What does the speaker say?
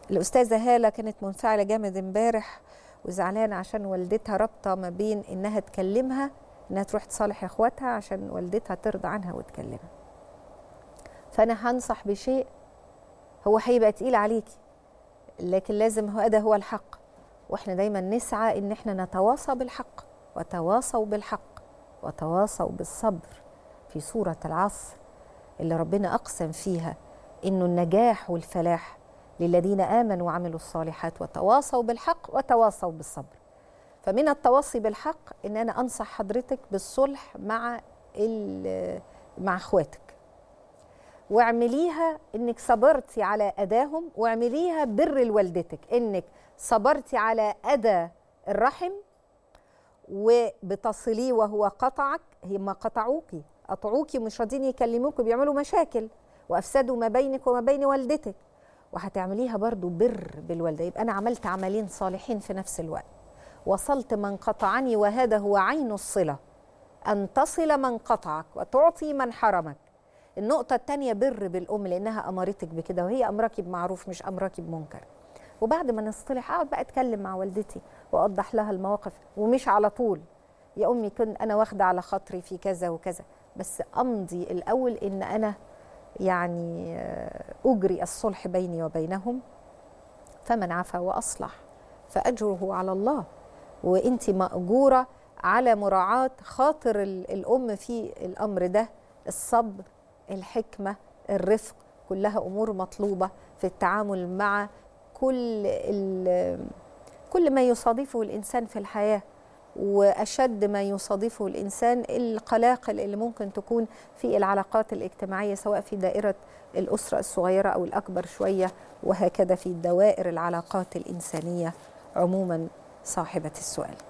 الاستاذه هاله كانت منفعله جامد امبارح وزعلانه عشان والدتها رابطه ما بين انها تكلمها انها تروح تصالح اخواتها عشان والدتها ترضى عنها وتكلمها فانا هنصح بشيء هو هيبقى تقيل عليكي لكن لازم هذا هو الحق واحنا دايما نسعى ان احنا نتواصى بالحق وتواصوا بالحق وتواصوا بالصبر في سوره العصر اللي ربنا اقسم فيها انه النجاح والفلاح للذين امنوا وعملوا الصالحات وتواصوا بالحق وتواصوا بالصبر فمن التواصي بالحق ان انا انصح حضرتك بالصلح مع مع اخواتك واعمليها انك صبرتي على اذاهم واعمليها بر لوالدتك انك صبرتي على اذى الرحم وبتصليه وهو قطعك هم قطعوكي قطعوكي مش راضيين يكلموك وبيعملوا مشاكل وافسدوا ما بينك وما بين والدتك وهتعمليها برضو بر بالوالده يبقى انا عملت عملين صالحين في نفس الوقت وصلت من قطعني وهذا هو عين الصله ان تصل من قطعك وتعطي من حرمك النقطة الثانية بر بالأم لأنها أمرتك بكده وهي أمرك بمعروف مش أمرك بمنكر وبعد ما نصطلح أقعد بقى أتكلم مع والدتي وأوضح لها المواقف ومش على طول يا أمي كنت أنا واخدة على خاطري في كذا وكذا بس أمضي الأول إن أنا يعني أجري الصلح بيني وبينهم فمن عفا وأصلح فأجره على الله وأنت مأجورة على مراعاة خاطر الأم في الأمر ده الصبر الحكمة الرفق كلها أمور مطلوبة في التعامل مع كل كل ما يصادفه الإنسان في الحياة وأشد ما يصادفه الإنسان القلاقل اللي ممكن تكون في العلاقات الاجتماعية سواء في دائرة الأسرة الصغيرة أو الأكبر شوية وهكذا في دوائر العلاقات الإنسانية عموما صاحبة السؤال